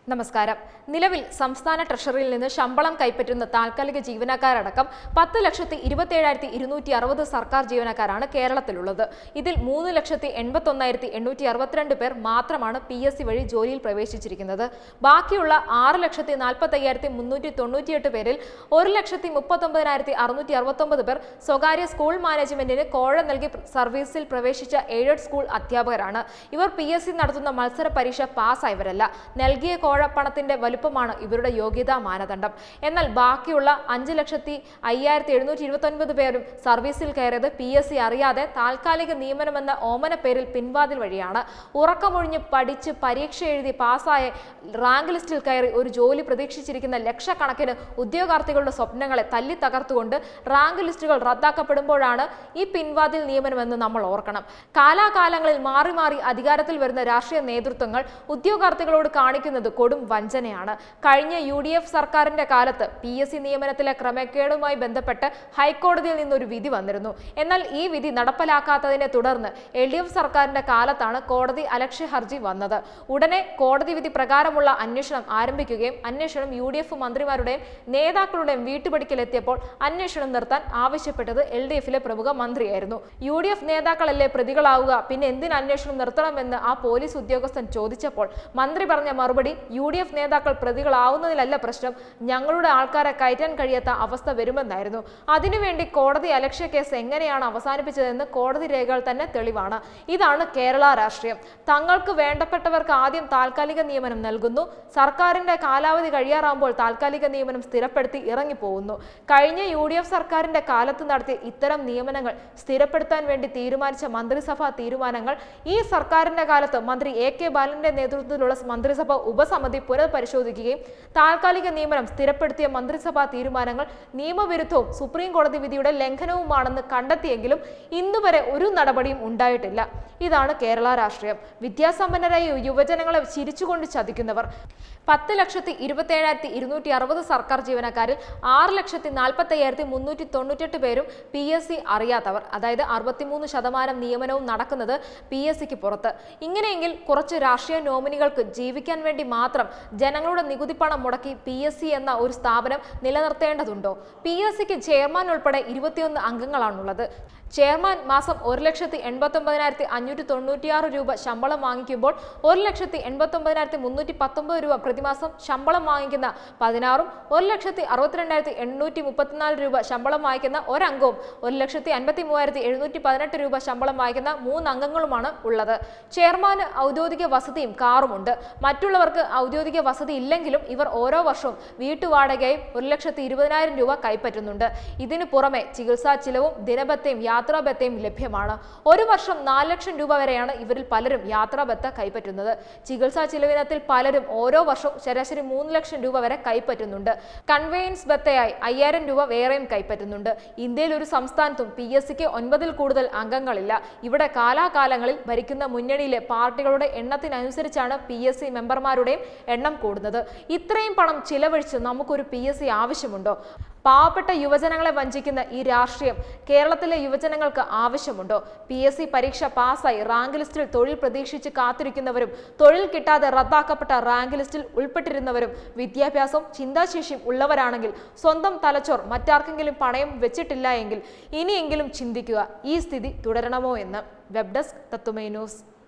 നമസ്കാരം നിലവിൽ സംസ്ഥാന ട്രഷറിയിൽ നിന്ന് ശമ്പളം കൈപ്പറ്റുന്ന താൽക്കാലിക ജീവനക്കാരടക്കം പത്ത് ലക്ഷത്തി ഇരുപത്തിയേഴായിരത്തി ഇരുന്നൂറ്റി അറുപത് സർക്കാർ ജീവനക്കാരാണ് കേരളത്തിലുള്ളത് ഇതിൽ മൂന്ന് ലക്ഷത്തി എൺപത്തൊന്നായിരത്തി എണ്ണൂറ്റി അറുപത്തിരണ്ട് പേർ മാത്രമാണ് പി എസ് സി വഴി ജോലിയിൽ പ്രവേശിച്ചിരിക്കുന്നത് ബാക്കിയുള്ള ആറ് ലക്ഷത്തി നാൽപ്പത്തി അയ്യായിരത്തി മുന്നൂറ്റി തൊണ്ണൂറ്റിയെട്ട് പേരിൽ ഒരു ലക്ഷത്തി മുപ്പത്തൊമ്പതിനായിരത്തി അറുന്നൂറ്റി അറുപത്തൊമ്പത് പേർ സ്വകാര്യ സ്കൂൾ മാനേജ്മെന്റിന് കോഴ നൽകി പ്ര- സർവീസിൽ പ്രവേശിച്ച എയ്ഡഡ് സ്കൂൾ അധ്യാപകരാണ് ഇവർ പി എസ് സി നടത്തുന്ന മത്സര പരീക്ഷ പാസ്സായവരല്ല നൽകിയ കോഴ പണത്തിന്റെ വലുപ്പമാണ് ഇവരുടെ യോഗ്യതാ മാനദണ്ഡം എന്നാൽ ബാക്കിയുള്ള അഞ്ച് ലക്ഷത്തി അയ്യായിരത്തി എഴുന്നൂറ്റി ഇരുപത്തൊൻപത് പേരും സർവീസിൽ കയറിയത് പി എസ് സി അറിയാതെ താൽക്കാലിക നിയമനമെന്ന ഓമന പേരിൽ പിൻവാതിൽ വഴിയാണ് ഉറക്കമൊഴിഞ്ഞ് പഠിച്ച് പരീക്ഷ എഴുതി പാസ്സായ റാങ്ക് ലിസ്റ്റിൽ കയറി ഒരു ജോലി പ്രതീക്ഷിച്ചിരിക്കുന്ന ലക്ഷക്കണക്കിന് ഉദ്യോഗാർത്ഥികളുടെ സ്വപ്നങ്ങളെ തല്ലി തകർത്തുകൊണ്ട് റാങ്ക് ലിസ്റ്റുകൾ റദ്ദാക്കപ്പെടുമ്പോഴാണ് ഈ പിൻവാതിൽ നിയമനമെന്ന് നമ്മൾ ഓർക്കണം കാലാകാലങ്ങളിൽ മാറി മാറി അധികാരത്തിൽ വരുന്ന രാഷ്ട്രീയ നേതൃത്വങ്ങൾ ഉദ്യോഗാർത്ഥികളോട് കാണിക്കുന്നത് കൊടും വഞ്ചനയാണ് കഴിഞ്ഞ യു ഡി എഫ് സർക്കാരിന്റെ കാലത്ത് പി എസ് സി നിയമനത്തിലെ ക്രമക്കേടുമായി ബന്ധപ്പെട്ട് ഹൈക്കോടതിയിൽ നിന്നൊരു വിധി വന്നിരുന്നു എന്നാൽ ഈ വിധി നടപ്പിലാക്കാത്തതിനെ തുടർന്ന് എൽ ഡി എഫ് സർക്കാരിന്റെ കാലത്താണ് കോടതി അലക്ഷ്യ ഹർജി വന്നത് ഉടനെ കോടതി വിധി പ്രകാരമുള്ള അന്വേഷണം ആരംഭിക്കുകയും അന്വേഷണം യു ഡി എഫ് മന്ത്രിമാരുടെയും നേതാക്കളുടെയും വീട്ടുപടിക്കലെത്തിയപ്പോൾ അന്വേഷണം നിർത്താൻ ആവശ്യപ്പെട്ടത് എൽ ഡി എഫിലെ പ്രമുഖ മന്ത്രിയായിരുന്നു യു ഡി എഫ് നേതാക്കളല്ലേ പ്രതികളാവുക പിന്നെ എന്തിന് അന്വേഷണം നിർത്തണമെന്ന് ആ പോലീസ് ഉദ്യോഗസ്ഥൻ ചോദിച്ചപ്പോൾ മന്ത്രി പറഞ്ഞ മറുപടി യു ഡി എഫ് നേതാക്കൾ പ്രതികളാവുന്നതിലല്ല പ്രശ്നം ഞങ്ങളുടെ ആൾക്കാരെ കയറ്റാൻ കഴിയാത്ത അവസ്ഥ വരുമെന്നായിരുന്നു അതിനുവേണ്ടി കോടതി അലക്ഷ്യ കേസ് എങ്ങനെയാണ് അവസാനിപ്പിച്ചതെന്ന് കോടതി രേഖകൾ തന്നെ തെളിവാണ് ഇതാണ് കേരള രാഷ്ട്രീയം തങ്ങൾക്ക് വേണ്ടപ്പെട്ടവർക്ക് ആദ്യം താൽക്കാലിക നിയമനം നൽകുന്നു സർക്കാരിന്റെ കാലാവധി കഴിയാറാകുമ്പോൾ താൽക്കാലിക നിയമനം സ്ഥിരപ്പെടുത്തി ഇറങ്ങിപ്പോകുന്നു കഴിഞ്ഞ യു ഡി എഫ് സർക്കാരിന്റെ കാലത്ത് നടത്തിയ ഇത്തരം നിയമനങ്ങൾ സ്ഥിരപ്പെടുത്താൻ വേണ്ടി തീരുമാനിച്ച മന്ത്രിസഭാ തീരുമാനങ്ങൾ ഈ സർക്കാരിന്റെ കാലത്ത് മന്ത്രി എ കെ ബാലന്റെ നേതൃത്വത്തിലുള്ള മന്ത്രിസഭ ഉപസമിതി പുനഃപരിശോധിക്കുകയും താൽക്കാലിക നിയമനം സ്ഥിരപ്പെടുത്തിയ മന്ത്രിസഭാ തീരുമാനങ്ങൾ നിയമവിരുദ്ധവും സുപ്രീം കോടതി വിധിയുടെ ലംഘനവുമാണെന്ന് കണ്ടെത്തിയെങ്കിലും ഇന്നുവരെ ഒരു നടപടിയും ഉണ്ടായിട്ടില്ല ഇതാണ് കേരള രാഷ്ട്രീയം വിദ്യാസമ്പന്നരായ യുവജനങ്ങളെ ചിരിച്ചുകൊണ്ട് ചതിക്കുന്നവർ പത്ത് ലക്ഷത്തി ഇരുപത്തേഴായിരത്തി ഇരുന്നൂറ്റി അറുപത് സർക്കാർ ജീവനക്കാരിൽ ആറ് ലക്ഷത്തി നാൽപ്പത്തി അയ്യായിരത്തി മുന്നൂറ്റി തൊണ്ണൂറ്റെട്ട് പേരും പി എസ് സി അറിയാത്തവർ അതായത് അറുപത്തിമൂന്ന് ശതമാനം നിയമനവും നടക്കുന്നത് പി എസ് സിക്ക് പുറത്ത് ഇങ്ങനെയെങ്കിൽ കുറച്ച് രാഷ്ട്രീയ നോമിനികൾക്ക് ജീവിക്കാൻ വേണ്ടി മാത്രം ജനങ്ങളുടെ നികുതി പണം മുടക്കി പി എസ് സി എന്ന ഒരു സ്ഥാപനം നിലനിർത്തേണ്ടതുണ്ടോ പി എസ് സിക്ക് ചെയർമാൻ ഉൾപ്പെടെ ഇരുപത്തിയൊന്ന് അംഗങ്ങളാണുള്ളത് ചെയർമാൻ മാസം ഒരു ലക്ഷത്തി എൺപത്തി ഒമ്പതിനായിരത്തി അഞ്ഞൂറ്റി തൊണ്ണൂറ്റിയാറ് രൂപ ശമ്പളം വാങ്ങിക്കുമ്പോൾ ഒരു ലക്ഷത്തി എൺപത്തി ഒമ്പതിനായിരത്തി മുന്നൂറ്റി പത്തൊമ്പത് രൂപ പ്രതിമാസം ശമ്പളം വാങ്ങിക്കുന്ന പതിനാറും ഒരു ലക്ഷത്തി അറുപത്തിരണ്ടായിരത്തി എണ്ണൂറ്റി മുപ്പത്തിനാല് രൂപ ശമ്പളം വാങ്ങിക്കുന്ന ഒരംഗവും ഒരു ലക്ഷത്തി അൻപത്തി മൂവായിരത്തി എഴുന്നൂറ്റി പതിനെട്ട് രൂപ ശമ്പളം വാങ്ങിക്കുന്ന മൂന്ന് അംഗങ്ങളുമാണ് ഉള്ളത് ചെയർമാന് ഔദ്യോഗിക വസതിയും കാറുമുണ്ട് മറ്റുള്ളവർക്ക് ഔദ്യോഗിക വസതി ഇല്ലെങ്കിലും ഇവർ ഓരോ വർഷവും വീട്ടുവാടകയും ഒരു ലക്ഷത്തി ഇരുപതിനായിരം രൂപ കൈപ്പറ്റുന്നുണ്ട് ഇതിനു പുറമെ ചികിത്സാ ചിലവും ദിനബത്തയും യാത്രാബത്തയും ലഭ്യമാണ് ഒരു വർഷം നാല് ലക്ഷം രൂപ വരെയാണ് ഇവരിൽ പലരും യാത്രാബത്ത കൈപ്പറ്റുന്നത് ചികിത്സാ ചിലവിനത്തിൽ പലരും ഓരോ വർഷവും ശരാശരി മൂന്ന് ലക്ഷം രൂപ വരെ കൈപ്പറ്റുന്നുണ്ട് കൺവെയൻസ് ബത്തയായി അയ്യായിരം രൂപ വേറെയും കൈപ്പറ്റുന്നുണ്ട് ഇന്ത്യയിൽ ഒരു സംസ്ഥാനത്തും പി എസ് സിക്ക് ഒൻപതിൽ കൂടുതൽ അംഗങ്ങളില്ല ഇവിടെ കാലാകാലങ്ങളിൽ ഭരിക്കുന്ന മുന്നണിയിലെ പാർട്ടികളുടെ എണ്ണത്തിനനുസരിച്ചാണ് പി എസ് സി മെമ്പർമാരുടെയും എണ്ണം കൂടുന്നത് ഇത്രയും പണം ചിലവഴിച്ച് നമുക്കൊരു പി എസ് സി ആവശ്യമുണ്ടോ പാവപ്പെട്ട യുവജനങ്ങളെ വഞ്ചിക്കുന്ന ഈ രാഷ്ട്രീയം കേരളത്തിലെ യുവജനങ്ങൾക്ക് ആവശ്യമുണ്ടോ പി എസ് സി പരീക്ഷ പാസ്സായി റാങ്ക് ലിസ്റ്റിൽ തൊഴിൽ പ്രതീക്ഷിച്ച് കാത്തിരിക്കുന്നവരും തൊഴിൽ കിട്ടാതെ റദ്ദാക്കപ്പെട്ട റാങ്ക് ലിസ്റ്റിൽ ഉൾപ്പെട്ടിരുന്നവരും വിദ്യാഭ്യാസവും ചിന്താശേഷിയും ഉള്ളവരാണെങ്കിൽ സ്വന്തം തലച്ചോർ മറ്റാർക്കെങ്കിലും പണയം വെച്ചിട്ടില്ല എങ്കിൽ ഇനിയെങ്കിലും ചിന്തിക്കുക ഈ സ്ഥിതി തുടരണമോ എന്ന് വെബ് ഡെസ്ക് തത്തുമൈ ന്യൂസ്